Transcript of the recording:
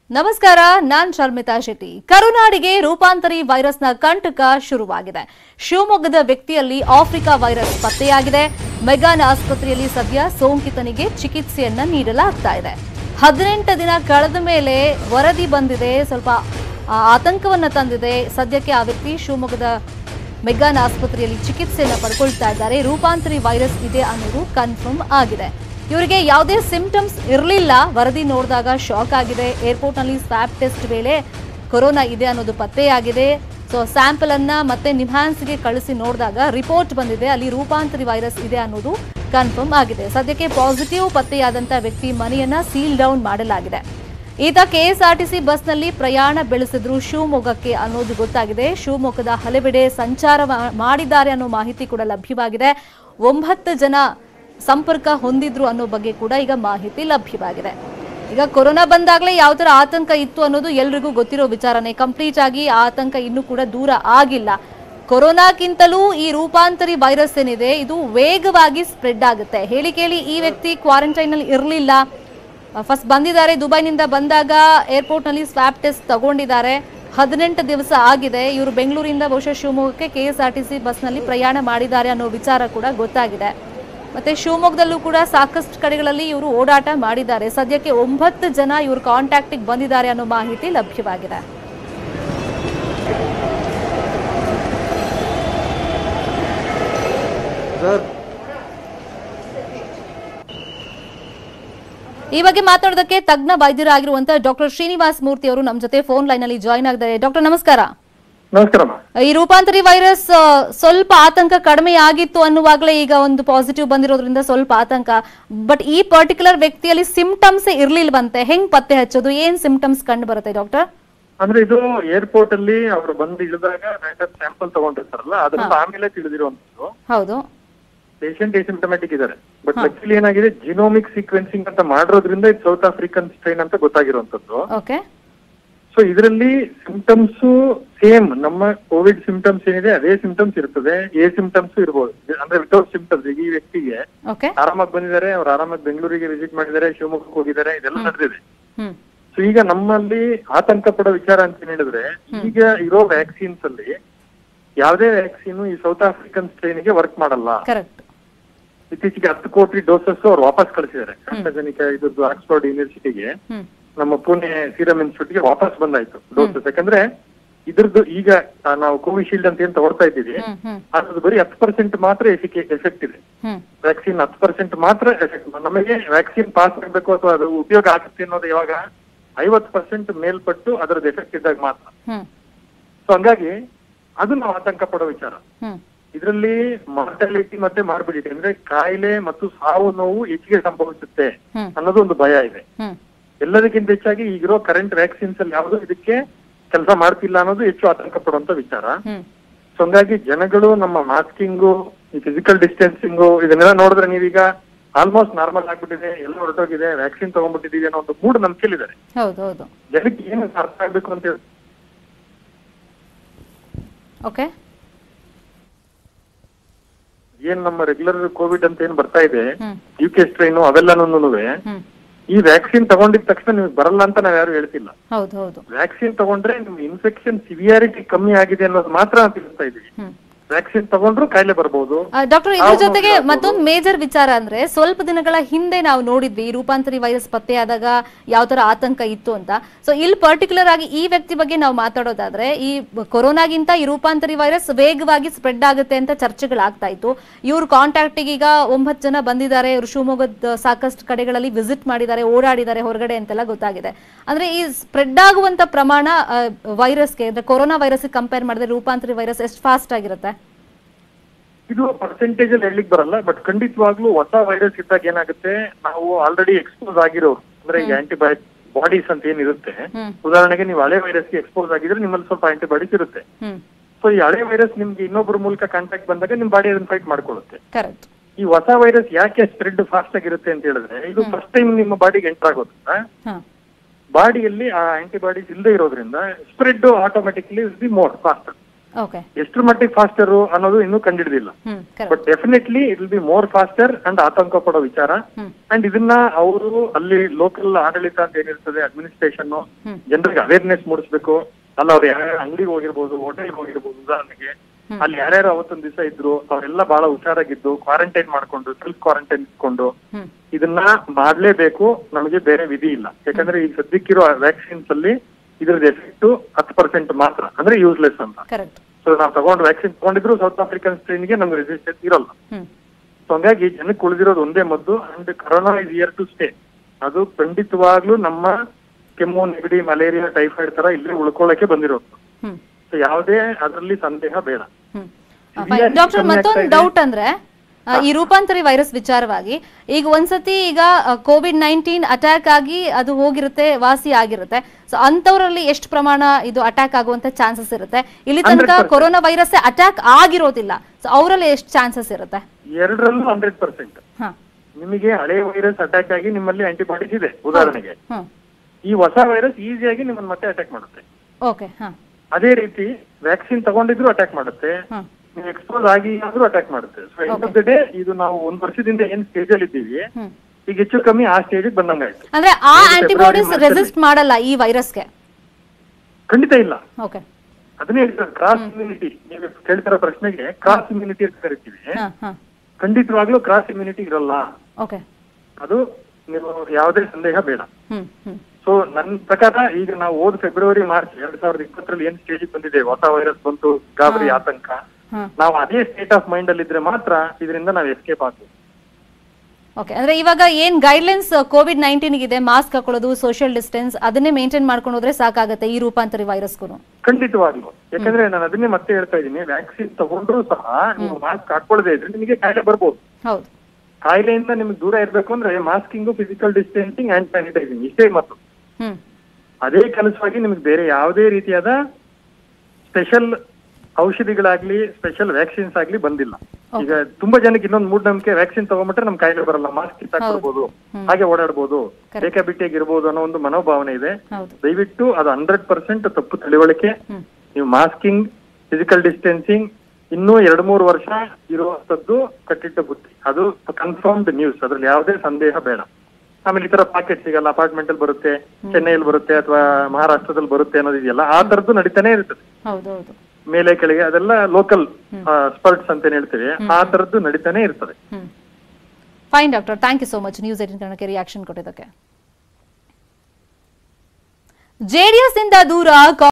ನಮಸ್ಕಾರ ನಾನ್ ಶರ್ಮಿತಾ ಶೆಟ್ಟಿ ಕರುನಾಡಿಗೆ ರೂಪಾಂತರಿ ವೈರಸ್ನ ಕಂಟಕ ಶುರುವಾಗಿದೆ ಶಿವಮೊಗ್ಗದ ವ್ಯಕ್ತಿಯಲ್ಲಿ ಆಫ್ರಿಕಾ ವೈರಸ್ ಪತ್ತೆಯಾಗಿದೆ ಮೆಗಾನ್ ಆಸ್ಪತ್ರೆಯಲ್ಲಿ ಸದ್ಯ ಸೋಂಕಿತನಿಗೆ ಚಿಕಿತ್ಸೆಯನ್ನ ನೀಡಲಾಗ್ತಾ ಇದೆ ಹದಿನೆಂಟು ದಿನ ಕಳೆದ ಮೇಲೆ ವರದಿ ಬಂದಿದೆ ಸ್ವಲ್ಪ ಆ, ಆತಂಕವನ್ನ ತಂದಿದೆ ಸದ್ಯಕ್ಕೆ ಆ ವ್ಯಕ್ತಿ ಶಿವಮೊಗ್ಗದ ಮೆಗ್ಗಾನ್ ಆಸ್ಪತ್ರೆಯಲ್ಲಿ ಚಿಕಿತ್ಸೆಯನ್ನ ಪಡ್ಕೊಳ್ತಾ ಇದ್ದಾರೆ ರೂಪಾಂತರಿ ವೈರಸ್ ಇದೆ ಅನ್ನೋದು ಕನ್ಫರ್ಮ್ ಆಗಿದೆ ಇವರಿಗೆ ಯಾವುದೇ ಸಿಂಪ್ಟಮ್ಸ್ ಇರಲಿಲ್ಲ ವರದಿ ನೋಡಿದಾಗ ಶಾಕ್ ಆಗಿದೆ ಏರ್ಪೋರ್ಟ್ನಲ್ಲಿ ಸ್ವ್ಯಾಬ್ ಟೆಸ್ಟ್ ವೇಳೆ ಕೊರೋನಾ ಇದೆ ಅನ್ನೋದು ಪತ್ತೆಯಾಗಿದೆ ಸೊ ಸ್ಯಾಂಪಲ್ ಅನ್ನ ಮತ್ತೆ ನಿಮ್ಹಾನ್ಸ್ಗೆ ಕಳಿಸಿ ನೋಡಿದಾಗ ರಿಪೋರ್ಟ್ ಬಂದಿದೆ ಅಲ್ಲಿ ರೂಪಾಂತರಿ ವೈರಸ್ ಇದೆ ಅನ್ನೋದು ಕನ್ಫರ್ಮ್ ಆಗಿದೆ ಸದ್ಯಕ್ಕೆ ಪಾಸಿಟಿವ್ ಪತ್ತೆಯಾದಂತ ವ್ಯಕ್ತಿ ಮನೆಯನ್ನ ಸೀಲ್ ಡೌನ್ ಮಾಡಲಾಗಿದೆ ಈತ ಕೆಎಸ್ಆರ್ಟಿಸಿ ಬಸ್ನಲ್ಲಿ ಪ್ರಯಾಣ ಬೆಳೆಸಿದ್ರು ಶಿವಮೊಗ್ಗಕ್ಕೆ ಅನ್ನೋದು ಗೊತ್ತಾಗಿದೆ ಶಿವಮೊಗ್ಗದ ಹಲವೆಡೆ ಸಂಚಾರ ಮಾ- ಮಾಡಿದ್ದಾರೆ ಅನ್ನೋ ಮಾಹಿತಿ ಕೂಡ ಲಭ್ಯವಾಗಿದೆ ಒಂಬತ್ತು ಜನ ಸಂಪರ್ಕ ಹೊಂದಿದ್ರು ಅನ್ನೋ ಬಗ್ಗೆ ಕೂಡ ಈಗ ಮಾಹಿತಿ ಲಭ್ಯವಾಗಿದೆ ಈಗ ಕೊರೋನಾ ಬಂದಾಗಲೇ ಯಾವ ಥರ ಆತಂಕ ಇತ್ತು ಅನ್ನೋದು ಎಲ್ರಿಗೂ ಗೊತ್ತಿರೋ ವಿಚಾರನೆ ಕಂಪ್ಲೀಟ್ ಆಗಿ ಆ ಆತಂಕ ಇನ್ನೂ ಕೂಡ ದೂರ ಆಗಿಲ್ಲ ಕೊರೋನಾಕ್ಕಿಂತಲೂ ಈ ರೂಪಾಂತರಿ ವೈರಸ್ ಏನಿದೆ ಇದು ವೇಗವಾಗಿ ಸ್ಪ್ರೆಡ್ ಆಗುತ್ತೆ ಹೇಳಿ ಕೇಳಿ ಈ ವ್ಯಕ್ತಿ ಕ್ವಾರಂಟೈನ್ ನಲ್ಲಿ ಇರಲಿಲ್ಲ ಫಸ್ಟ್ ಬಂದಿದ್ದಾರೆ ದುಬೈನಿಂದ ಬಂದಾಗ ಏರ್ಪೋರ್ಟ್ನಲ್ಲಿ ಸ್ವ್ಯಾಬ್ ಟೆಸ್ಟ್ ತಗೊಂಡಿದ್ದಾರೆ ಹದಿನೆಂಟು ದಿವಸ ಆಗಿದೆ ಇವರು ಬೆಂಗಳೂರಿಂದ ಬಹುಶಃ ಶಿವಮೊಗ್ಗಕ್ಕೆ K S R T C ಬಸ್ನಲ್ಲಿ ಪ್ರಯಾಣ ಮಾಡಿದ್ದಾರೆ ಅನ್ನೋ ವಿಚಾರ ಕೂಡ ಗೊತ್ತಾಗಿದೆ ಮತ್ತೆ ಶಿವಮೊಗ್ಗದಲ್ಲೂ ಕೂಡ ಸಾಕಷ್ಟು ಕಡೆಗಳಲ್ಲಿ ಇವರು ಓಡಾಟ ಮಾಡಿದ್ದಾರೆ ಸದ್ಯಕ್ಕೆ ಒಂಬತ್ತು ಜನ ಇವರು ಕಾಂಟ್ಯಾಕ್ಟಿಗೆ ಬಂದಿದ್ದಾರೆ ಅನ್ನೋ ಮಾಹಿತಿ ಲಭ್ಯವಾಗಿದೆ ಸರ್ ಈ ಬಗ್ಗೆ ಮಾತಾಡೋದಕ್ಕೆ ತಜ್ಞ ವೈದ್ಯರಾಗಿರುವಂತಹ ಡಾಕ್ಟರ್ ಶ್ರೀನಿವಾಸ್ ಮೂರ್ತಿ ಅವರು ನಮ್ಮ ಜೊತೆ ಫೋನ್ ಲೈನ್ ಅಲ್ಲಿ ಜಾಯ್ನ್ ಆಗಿದ್ದಾರೆ ಡಾಕ್ಟರ್ ನಮಸ್ಕಾರ ನಮಸ್ಕಾರಮ್ಮ ಈ ರೂಪಾಂತರಿ ವೈರಸ್ ಆ, ಸ್ವಲ್ಪ ಆತಂಕ ಕಡಿಮೆ ಆಗಿತ್ತು ಅನ್ನುವಾಗಲೇ ಈಗ ಒಂದು ಪಾಸಿಟಿವ್ ಬಂದಿರೋದ್ರಿಂದ ಸ್ವಲ್ಪ ಆತಂಕ ಬಟ್ ಈ ಪರ್ಟಿಕ್ಯುಲರ್ ವ್ಯಕ್ತಿಯಲ್ಲಿ ಸಿಂಪ್ಟಮ್ಸ್ ಇರ್ಲಿಲ್ವಂತೆ ಹೆಂಗ್ ಪತ್ತೆ ಹಚ್ಚೋದು ಏನ್ ಸಿಂಪ್ಟಮ್ಸ್ ಕಂಡು ಬರುತ್ತೆ ಡಾಕ್ಟರ್ ಅಂದ್ರೆ ಇದು ಏರ್ಪೋರ್ಟ್ ಅಲ್ಲಿ ಅವರು ಬಂದು ಇಳಿದಾಗ ರ್ಯಾಂಡಮ್ ಸ್ಯಾಂಪಲ್ ತಗೊಂಡಿರ್ತಾರಲ್ಲ ಅದ್ರಿಂದ ಆಮೇಲೆ ತಿಳಿದಿರುವಂತದ್ದು ಹೌದು ಪೇಷಂಟ್ ಎಸಿಂಟಮ್ಯಾಟಿಕ್ ಇದ್ದಾರೆ ಬಟ್ ಆಕ್ಚುಲಿ ಏನಾಗಿದೆ ಜಿನೋಮಿಕ್ ಸೀಕ್ವೆನ್ಸಿಂಗ್ ಅಂತ ಮಾಡಿರೋದ್ರಿಂದ ಇದು ಸೌತ್ ಆಫ್ರಿಕನ್ ಸ್ಟ್ರೈನ್ ಅಂತ ಗೊತ್ತಾಗಿರುವಂತದ್ದು ಓಕೆ ಸೊ ಇದರಲ್ಲಿ ಸಿಂಪ್ಟಮ್ಸ್ ಸೇಮ್ ನಮ್ಮ ಕೋವಿಡ್ ಸಿಂಪ್ಟಮ್ಸ್ ಏನಿದೆ ಅದೇ ಸಿಂಪ್ಟಮ್ಸ್ ಇರ್ತದೆ ಎ ಸಿಂಪ್ಟಮ್ಸ್ ಇರ್ಬೋದು ಅಂದ್ರೆ ವಿತೌಟ್ ಸಿಂಪ್ಟಮ್ಸ್ ಈಗ ಈ ವ್ಯಕ್ತಿಗೆ ಓಕೆ ಆರಾಮಾಗಿ ಬಂದಿದ್ದಾರೆ ಅವ್ರು ಆರಾಮಾಗಿ ಬೆಂಗಳೂರಿಗೆ ವಿಸಿಟ್ ಮಾಡಿದ್ದಾರೆ ಶಿವಮೊಗ್ಗಕ್ಕೆ ಹೋಗಿದ್ದಾರೆ ಇದೆಲ್ಲ ನಡೆದಿದೆ ಹ್ಮ್ ಸೊ ಈಗ ನಮ್ಮಲ್ಲಿ ಆತಂಕ ಪಡೋ ವಿಚಾರ ಅಂತ ಹೇಳಿದ್ರೆ ಈಗ ಇರೋ ವ್ಯಾಕ್ಸಿನ್ಸ್ ಅಲ್ಲಿ ಯಾವುದೇ ವ್ಯಾಕ್ಸಿನ್ ಈ ಸೌತ್ ಆಫ್ರಿಕನ್ ಸ್ಟ್ರೈನ್ ಗೆ ವರ್ಕ್ ಮಾಡಲ್ಲ ಕರೆಕ್ಟ್ ಇತ್ತೀಚೆಗೆ ಹತ್ತು ಕೋಟಿ ಡೋಸಸ್ ಅವ್ರು ವಾಪಸ್ ಕಳಿಸಿದ್ದಾರೆ ಆಸ್ಟ್ರಾಜೆನಿಕಾ ಇದ್ರದ್ದು ಆಕ್ಸ್ಫರ್ಡ್ ಯೂನಿವರ್ಸಿಟಿಗೆ ಹ್ಮ್ ನಮ್ಮ ಪುಣೆ ಸೀರಮ್ ಇನ್ಸ್ಟಿಟ್ಯೂಟ್ ಗೆ ವಾಪಸ್ ಬಂದಾಯ್ತು ಡೋಸಸ್ ಯಾಕಂದ್ರೆ ಇದ್ರದ್ದು ಈಗ ಆ, ನಾವು ಕೋವಿಶೀಲ್ಡ್ ಅಂತ ಏನ್ ತಗೊಳ್ತಾ ಇದ್ದೀವಿ ಹ್ಮ್ ಹ್ಮ್ ಅದ್ರದ್ದು ಬರೀ ಹತ್ತು ಪರ್ಸೆಂಟ್ ಮಾತ್ರ ಎಫೆಕ್ಟ್ ಇದೆ ಹ್ಮ್ ವ್ಯಾಕ್ಸಿನ್ ಹತ್ತು ಪರ್ಸೆಂಟ್ ಮಾತ್ರ ಎಫೆಕ್ಟ್ ನಮಗೆ ವ್ಯಾಕ್ಸಿನ್ ಪಾಸ್ ಆಗಬೇಕು ಅಥವಾ ಅದು ಉಪಯೋಗ ಆಗುತ್ತೆ ಅನ್ನೋದು ಯಾವಾಗ ಐವತ್ತು ಪರ್ಸೆಂಟ್ ಮೇಲ್ಪಟ್ಟು ಅದರದ್ದು ಎಫೆಕ್ಟ್ ಇದ್ದಾಗ ಮಾತ್ರ ಹ್ಮ್ ಸೊ ಹಂಗಾಗಿ ಅದು ನಾವು ಆತಂಕ ಪಡೋ ವಿಚಾರ ಹ್ಮ್ ಇದರಲ್ಲಿ ಮಾರ್ಟಾಲಿಟಿ ಮತ್ತೆ ಮಾರ್ಬಿಡಿಟಿ ಅಂದ್ರೆ ಕಾಯಿಲೆ ಮತ್ತು ಸಾವು ನೋವು ಹೆಚ್ಚಿಗೆ ಸಂಭವಿಸುತ್ತೆ ಹ್ಮ್ ಅನ್ನೋದು ಒಂದು ಭಯ ಇದೆ ಹ್ಮ್ ಎಲ್ಲದಕ್ಕಿಂತ ಹೆಚ್ಚಾಗಿ ಈಗಿರೋ ಕರೆಂಟ್ ವ್ಯಾಕ್ಸಿನ್ಸ್ ಅಲ್ಲಿ ಯಾವುದು ಇದಕ್ಕೆ ಕೆಲಸ ಮಾಡ್ತಿಲ್ಲ ಅನ್ನೋದು ಹೆಚ್ಚು ಆತಂಕ ಪಡುವಂತ ವಿಚಾರ ಹ್ಮ್ ಸೊ ಹಂಗಾಗಿ ಜನಗಳು ನಮ್ಮ ಮಾಸ್ಕಿಂಗು ಈ ಫಿಸಿಕಲ್ ಡಿಸ್ಟೆನ್ಸಿಂಗು ಇದನ್ನೆಲ್ಲ ನೋಡಿದ್ರೆ ನೀವೀಗ ಆಲ್ಮೋಸ್ಟ್ ನಾರ್ಮಲ್ ಆಗ್ಬಿಟ್ಟಿದೆ ಎಲ್ಲ ಹೊರಟೋಗಿದೆ ವ್ಯಾಕ್ಸಿನ್ ತಗೊಂಡ್ಬಿಟ್ಟಿದೀವಿ ಅನ್ನೋ ಒಂದು ಮೂಡ್ ನಂಬಿಕೆಲಿದ್ದಾರೆ ಹೌದು ಹೌದು ಜನಕ್ಕೆ ಏನು ಅರ್ಥ ಆಗ್ಬೇಕು ಅಂತ ಹೇಳಿ ಓಕೆ ಏನ್ ನಮ್ಮ ರೆಗ್ಯುಲರ್ ಕೋವಿಡ್ ಅಂತ ಏನ್ ಬರ್ತಾ ಇದೆ ಹ್ಮ್ ಯು ಕೆ ಸ್ಟ್ರೈನು ಅವೆಲ್ಲನೂ ಹ್ಮ್ ಈ ವ್ಯಾಕ್ಸಿನ್ ತಗೊಂಡಿದ ತಕ್ಷಣ ನಿಮ್ಗೆ ಬರಲ್ಲ ಅಂತ ನಾವ್ ಯಾರು ಹೇಳ್ತಿಲ್ಲ ಹೌದು ಹೌದು ವ್ಯಾಕ್ಸಿನ್ ತಗೊಂಡ್ರೆ ನಿಮ್ಗೆ ಇನ್ಫೆಕ್ಷನ್ ಸಿವಿಯಾರಿಟಿ ಕಮ್ಮಿ ಆಗಿದೆ ಅನ್ನೋದು ಮಾತ್ರ ನಾವು ತಿಳಿಸ್ತಾ ಇದೀವಿ ಹ್ಮ್ ವ್ಯಾಕ್ಸಿನ್ ತಗೊಂಡ್ರು ಕಾಯಿಲೆ ಬರ್ಬೋದು ಡಾಕ್ಟರ್ ಇದ್ರ ಹೌದು, ಜೊತೆಗೆ ಹೌದು. ಮತ್ತೊಂದು ಮೇಜರ್ ವಿಚಾರ ಅಂದ್ರೆ ಸ್ವಲ್ಪ ದಿನಗಳ ಹಿಂದೆ ನಾವು ನೋಡಿದ್ವಿ ಈ ರೂಪಾಂತರಿ ವೈರಸ್ ಪತ್ತೆಯಾದಾಗ ಯಾವ ತರ ಆತಂಕ ಇತ್ತು ಅಂತ ಸೊ ಇಲ್ಲಿ ಪರ್ಟಿಕ್ಯುಲರ್ ಆಗಿ ಈ ವ್ಯಕ್ತಿ ಬಗ್ಗೆ ನಾವು ಮಾತಾಡೋದಾದ್ರೆ ಈ ಕೊರೋನಾಗಿಂತ ಈ ರೂಪಾಂತರಿ ವೈರಸ್ ವೇಗವಾಗಿ ಸ್ಪ್ರೆಡ್ ಆಗುತ್ತೆ ಅಂತ ಚರ್ಚೆಗಳಾಗ್ತಾ ಇತ್ತು ಇವ್ರ ಕಾಂಟ್ಯಾಕ್ಟಿಗೆ ಈಗ ಒಂಬತ್ತು ಜನ ಬಂದಿದ್ದಾರೆ ಇವರು ಶಿವಮೊಗ್ಗದ ಸಾಕಷ್ಟು ಕಡೆಗಳಲ್ಲಿ ವಿಸಿಟ್ ಮಾಡಿದ್ದಾರೆ ಓಡಾಡಿದ್ದಾರೆ ಹೊರಗಡೆ ಅಂತೆಲ್ಲ ಗೊತ್ತಾಗಿದೆ ಅಂದ್ರೆ ಈ ಸ್ಪ್ರೆಡ್ ಆಗುವಂತ ಪ್ರಮಾಣ ವೈರಸ್ಗೆ ಅಂದ್ರೆ ಕೊರೋನಾ ವೈರಸ್ ಕಂಪೇರ್ ಮಾಡಿದ್ರೆ ರೂಪಾಂತರಿ ವೈರಸ್ ಎಷ್ಟು ಫಾಸ್ಟ್ ಆಗಿರುತ್ತೆ ಇದು ಪರ್ಸೆಂಟೇಜ್ ಅಲ್ಲಿ ಹೇಳಲಿಕ್ಕೆ ಬರಲ್ಲ ಬಟ್ ಖಂಡಿತವಾಗ್ಲೂ ಹೊಸ ವೈರಸ್ ಇದ್ದಾಗ ಏನಾಗುತ್ತೆ ನಾವು ಆಲ್ರೆಡಿ ಎಕ್ಸ್ಪೋಸ್ ಆಗಿರೋರು ಅಂದ್ರೆ ಈಗ ಆಂಟಿಬಯೋಟಿಕ್ ಬಾಡೀಸ್ ಅಂತ ಏನಿರುತ್ತೆ ಹ್ಮ್ ಉದಾಹರಣೆಗೆ ನೀವು ಹಳೆ ವೈರಸ್ಗೆ ಎಕ್ಸ್ಪೋಸ್ ಆಗಿದ್ರೆ ನಿಮ್ಮಲ್ಲಿ ಸ್ವಲ್ಪ ಆಂಟಿಬಾಡೀಸ್ ಇರುತ್ತೆ ಹ್ಮ್ ಸೊ ಈ ಹಳೆ ವೈರಸ್ ನಿಮ್ಗೆ ಇನ್ನೊಬ್ಬರ ಮೂಲಕ ಕಾಂಟ್ಯಾಕ್ಟ್ ಬಂದಾಗ ನಿಮ್ ಬಾಡಿ ಅದನ್ನ ಫೈಟ್ ಮಾಡ್ಕೊಳ್ಳುತ್ತೆ ಕರೆಕ್ಟ್ ಈ ಹೊಸ ವೈರಸ್ ಯಾಕೆ ಸ್ಪ್ರೆಡ್ ಫಾಸ್ಟ್ ಆಗಿರುತ್ತೆ ಅಂತ ಹೇಳಿದ್ರೆ ಇದು ಫಸ್ಟ್ ಟೈಮ್ ನಿಮ್ಮ ಬಾಡಿಗೆ ಎಂಟರ್ ಆಗೋದ್ರಿಂದ ಹಾ ಬಾಡಿಯಲ್ಲಿ ಆ ಆಂಟಿಬಾಡೀಸ್ ಇಲ್ಲದೆ ಇರೋದ್ರಿಂದ spread automatically be more fast okay ಎಷ್ಟ್ರ ಮಟ್ಟಿಗೆ ಫಾಸ್ಟರ್ ಅನ್ನೋದು ಇನ್ನೂ ಕಂಡಿಡಿದಿಲ್ಲ hmm correct but definitely it will be more faster and ಆತಂಕ ಪಡೋ ವಿಚಾರ ಹ್ಮ್ ಅಂಡ್ ಇದನ್ನ ಅವರು ಅಲ್ಲಿ ಲೋಕಲ್ ಆಡಳಿತ ಅಂತ ಏನಿರ್ತದೆ ಅಡ್ಮಿನಿಸ್ಟ್ರೇಷನ್ ಹ್ಮ್. ಜನರಿಗೆ ಅವೇರ್ನೆಸ್ ಮೂಡಿಸ್ಬೇಕು ಅಲ್ಲ ಅವ್ರು ಯಾರ್ಯಾರು ಅಂಗಡಿಗೆ ಹೋಗಿರ್ಬೋದು ಹೋಟೆಲ್ ಹೋಗಿರ್ಬೋದು ಉದಾಹರಣೆಗೆ ಹ್ಮ್. ಅಲ್ಲಿ ಯಾರ್ಯಾರು ಅವತ್ತೊಂದ್ ದಿವಸ ಇದ್ರು ಅವರೆಲ್ಲ ಬಹಳ ಹುಷಾರಾಗಿದ್ದು ಕ್ವಾರಂಟೈನ್ ಮಾಡ್ಕೊಂಡು ಸೆಲ್ಫ್ ಕ್ವಾರಂಟೈನ್ ಇಟ್ಕೊಂಡು ಹ್ಮ್ ಇದನ್ನ ಮಾಡ್ಲೇಬೇಕು ನಮಗೆ ಬೇರೆ ವಿಧಿ ಇಲ್ಲ ಯಾಕಂದ್ರೆ ಈಗ ಸದ್ಯಕ್ಕಿರೋ ವ್ಯಾಕ್ಸಿನ್ಸ್ ಅಲ್ಲಿ ಇದ್ರದ್ದು ಎಫೆಕ್ಟ್ ಹತ್ತು ಪರ್ಸೆಂಟ್ ಮಾತ್ರ ಅಂದ್ರೆ ಯೂಸ್ಲೆಸ್ ಅಂತ ಕರೆಕ್ಟ್ ಸೊ ನಾವು ತಗೊಂಡು ವ್ಯಾಕ್ಸಿನ್ ತಗೊಂಡಿದ್ರು ಸೌತ್ ಆಫ್ರಿಕನ್ ಸ್ಟ್ರೈನ್ಗೆ ನಮ್ಗೆ ರೆಸಿಸ್ಟೆನ್ಸ್ ಇರಲ್ಲ ಹ್ಮ್ ಸೊ ಹಂಗಾಗಿ ಜನಕ್ಕೆ ಉಳಿದಿರೋದು ಒಂದೇ ಮದ್ದು and corona is here to stay ಅದು ಖಂಡಿತವಾಗ್ಲೂ ನಮ್ಮ ಕೆಮ್ಮು ನೆಗಡಿ ಮಲೇರಿಯಾ ಟೈಫಾಯ್ಡ್ ತರ ಇಲ್ಲೇ ಉಳ್ಕೊಳ್ಳಕ್ಕೆ ಬಂದಿರೋದು ಹ್ಮ್ ಸೊ ಯಾವುದೇ ಅದರಲ್ಲಿ ಸಂದೇಹ ಬೇಡ ಹ್ಮ್ Severity ಡಾಕ್ಟರ್ ಕಮ್ಮಿ ಮತ್ತೊಂದು ಆಗ್ತಾ ಇದೆ. ಡೌಟ್ ಅಂದ್ರೆ ಆ, ಈ ರೂಪಾಂತರಿ ವೈರಸ್ ವಿಚಾರವಾಗಿ ಈಗ ಒಂದ್ಸತಿ ಈಗ ಕೋವಿಡ್ ನೈನ್ಟೀನ್ ಅಟ್ಯಾಕ್ ಆಗಿ ಅದು ಹೋಗಿರುತ್ತೆ ವಾಸಿ ಆಗಿರುತ್ತೆ ಸೊ ಅಂತವರಲ್ಲಿ ಎಷ್ಟು ಪ್ರಮಾಣ ಇದು ಅಟ್ಯಾಕ್ ಆಗುವಂತ ಚಾನ್ಸಸ್ ಇರುತ್ತೆ ಇಲ್ಲಿ ತನಕ 100%. ಕೊರೋನಾ ವೈರಸ್ ಅಟ್ಯಾಕ್ ಆಗಿರೋದಿಲ್ಲ ಸೊ ಅವರಲ್ಲಿ ಎಷ್ಟು ಚಾನ್ಸಸ್ ಇರುತ್ತೆ ಎರಡರಲ್ಲೂ ಹಂಡ್ರೆಡ್ ಪರ್ಸೆಂಟ್ ಹಾ ನಿಮಗೆ ಹಳೆ ವೈರಸ್ ಅಟ್ಯಾಕ್ ಆಗಿ ನಿಮ್ಮಲ್ಲಿ ಆಂಟಿಬಾಡೀಸ್ ಇದೆ ಉದಾಹರಣೆಗೆ ಹ್ಮ್ ಈ ಹೊಸ ವೈರಸ್ ಈಸಿಯಾಗಿ ನಿಮ್ಮನ್ನ ಮತ್ತೆ ಅಟ್ಯಾಕ್ ಮಾಡುತ್ತೆ ಓಕೆ ಹಾ ಅದೇ ರೀತಿ ವ್ಯಾಕ್ಸಿನ್ ತಗೊಂಡಿದ್ರು ಅಟ್ಯಾಕ್ ಮಾಡುತ್ತೆ ಹ್ಮ್ ನೀವು ಎಕ್ಸ್ಪೋಸ್ ಆಗಿ ಆದ್ರೂ ಅಟ್ಯಾಕ್ ಮಾಡುತ್ತೆ so end of the day ಇದು ನಾವು ಒಂದ್ ವರ್ಷದಿಂದ ಏನ್ ಸ್ಟೇಜ್ ಅಲ್ಲಿ ಇದ್ದೀವಿ ಹ್ಮ್ ಈಗ ಹೆಚ್ಚು ಕಮ್ಮಿ ಆ ಸ್ಟೇಜ್ ಬಂದಂಗಾಯ್ತು ಅಂದ್ರೆ ಆ ಇದು ಆಂಟಿಬಾಡೀಸ್ ಫೆಬ್ರವರಿ ಮಾರ್ಚಲ್ಲಿ. ರೆಸಿಸ್ಟ್ ಮಾಡಲ್ಲ ಈ ವೈರಸ್ಗೆ ಖಂಡಿತ ಇಲ್ಲ ಓಕೆ ಅದನ್ನೇ ಹೇಳ್ತಾರೆ ಕ್ರಾಸ್ ಇಮ್ಯುನಿಟಿ ನೀವು ಕೇಳ್ತಿರೋ ಪ್ರಶ್ನೆಗೆ ಕ್ರಾಸ್ ಇಮ್ಯುನಿಟಿ ಅಂತ ಕರಿತೀವಿ ಹಾ ಹಾ ಖಂಡಿತವಾಗ್ಲೂ ಕ್ರಾಸ್ ಇಮ್ಯುನಿಟಿ ಇರಲ್ಲ ಓಕೆ ಅದು ನೀವು ಯಾವುದೇ ಸಂದೇಹ ಬೇಡ ಹ್ಮ್ ಹ್ಮ್ ಸೊ ನನ್ನ ಪ್ರಕಾರ ಈಗ ನಾವು ಹೋದ ಫೆಬ್ರವರಿ ಮಾರ್ಚ್ ಎರಡ್ ಸಾವಿರದ ಇಪ್ಪತ್ತರಲ್ಲಿ ಏನ್ ಸ್ಟೇಜ್ ಬಂದಿದೆ ಹೊಸ ವೈರಸ್ ಬಂತು ಗಾಬರಿ ಆತಂಕ ಹಾ ನಾವು ಅದೇ ಸ್ಟೇಟ್ ಆಫ್ ಮೈಂಡ್ ಅಲ್ಲಿ ಇದ್ರೆ ಮಾತ್ರ ಇದರಿಂದ ನಾವು ಎಸ್ಕೇಪ್ ಆಗ್ತೀವಿ ಓಕೆ ಅಂದ್ರೆ ಇವಾಗ ಏನ್ ಗೈಡ್ಲೈನ್ಸ್ ಕೋವಿಡ್ ನೈನ್ಟೀನ್ ಇದೆ ಮಾಸ್ಕ್ ಹಾಕೊಳ್ಳೋದು ಸೋಷಿಯಲ್ ಡಿಸ್ಟೆನ್ಸ್ ಅದನ್ನೇ ಮೇಂಟೈನ್ ಮಾಡ್ಕೊಂಡು ಹೋದ್ರೆ ಸಾಕಾಗತ್ತೆ ಈ ರೂಪಾಂತರಿ ವೈರಸ್ಗೂ ಖಂಡಿತವಾಗ್ಲು ಯಾಕಂದ್ರೆ ನಾನು ಅದನ್ನೇ ಮತ್ತೆ ಹೇಳ್ತಾ ಇದ್ದೀನಿ ವ್ಯಾಕ್ಸಿನ್ ತಗೊಂಡ್ರು ಸಹ ನೀವು ಮಾಸ್ಕ್ ಹಾಕೊಳ್ಳದೆ ಇದ್ರೆ ನಿಮಗೆ ಕಾಯಿಲೆ ಬರ್ಬೋದು ಹೌದು ಕಾಯಿಲೆಯಿಂದ ನಿಮ್ಗೆ ದೂರ ಇರಬೇಕು ಅಂದ್ರೆ masking physical distancing and sanitising ಇಷ್ಟೇ ಮತ್ತು ಹ್ಮ್ ಅದೇ ಕೆಲಸವಾಗಿ ನಿಮ್ಗೆ ಬೇರೆ ಯಾವುದೇ ರೀತಿಯಾದ ಸ್ಪೆಷಲ್ ಔಷಧಿಗಳಾಗ್ಲಿ ಸ್ಪೆಷಲ್ ವ್ಯಾಕ್ಸಿನ್ಸ್ ಆಗ್ಲಿ ಬಂದಿಲ್ಲ ಈಗ ತುಂಬಾ ಜನಕ್ಕೆ ಇನ್ನೊಂದು ಮೂಢನಂಬಿಕೆ ವ್ಯಾಕ್ಸಿನ್ ತಗೊಂಡ್ಬಿಟ್ರೆ ನಮ್ ಕಾಯಿಲೆ ಬರಲ್ಲ ಮಾಸ್ಕ್ ಕಿತ್ತಾಕ್ಬಿಡ್ಬೋದು ಹಾಗೆ ಓಡಾಡ್ಬೋದು ಬೇಕಾಬಿಟ್ಟಿಯಾಗಿರ್ಬೋದು ಅನ್ನೋ ಒಂದು ಮನೋಭಾವನೆ ಇದೆ ಹೌದು ದಯವಿಟ್ಟು ಅದು ಹಂಡ್ರೆಡ್ ಪರ್ಸೆಂಟ್ ತಪ್ಪು ತಿಳುವಳಿಕೆ ಹ್ಮ್ ನೀವು ಮಾಸ್ಕಿಂಗ್ ಫಿಸಿಕಲ್ ಡಿಸ್ಟೆನ್ಸಿಂಗ್ ಇನ್ನೂ ಎರಡ್ ಮೂರು ವರ್ಷ ಇರುವಂತದ್ದು ಕಟ್ಟಿಟ್ಟ ಬುದ್ಧಿ ಅದು ಕನ್ಫರ್ಮ್ಡ್ ನ್ಯೂಸ್ ಅದ್ರಲ್ಲಿ ಯಾವುದೇ ಸಂದೇಹ ಬೇಡ ಆಮೇಲೆ ಈ ತರ ಪಾಕೆಟ್ ಸಿಗಲ್ಲ ಅಪಾರ್ಟ್ಮೆಂಟ್ ಅಲ್ಲಿ ಬರುತ್ತೆ ಚೆನ್ನೈಯಲ್ಲಿ ಬರುತ್ತೆ ಅಥವಾ ಮಹಾರಾಷ್ಟ್ರದಲ್ಲಿ ಬರುತ್ತೆ ಅನ್ನೋದು ಇದೆಯಲ್ಲ ಆ ತರದ್ದು ನಡೀತಾನೆ ಇರ್ತದೆ ಹೌದು ಹೌದು ಮೇಲೆ ಕೆಳಗೆ ಅದೆಲ್ಲ ಲೋಕಲ್ ಸ್ಪರ್ಟ್ಸ್ ಅಂತ ಹೇಳ್ತೇವೆ ಆ ತರದ್ದು ನಡೀತಾನೆ ಇರ್ತದೆ hmm fine doctor thank you so much news eighteen ಕನ್ನಡಕ್ಕೆ ರಿಯಾಕ್ಷನ್ ಕೊಟ್ಟಿದ್ದಕ್ಕೆ ಜೆಡಿಎಸ್ ಇಂದ ದೂರ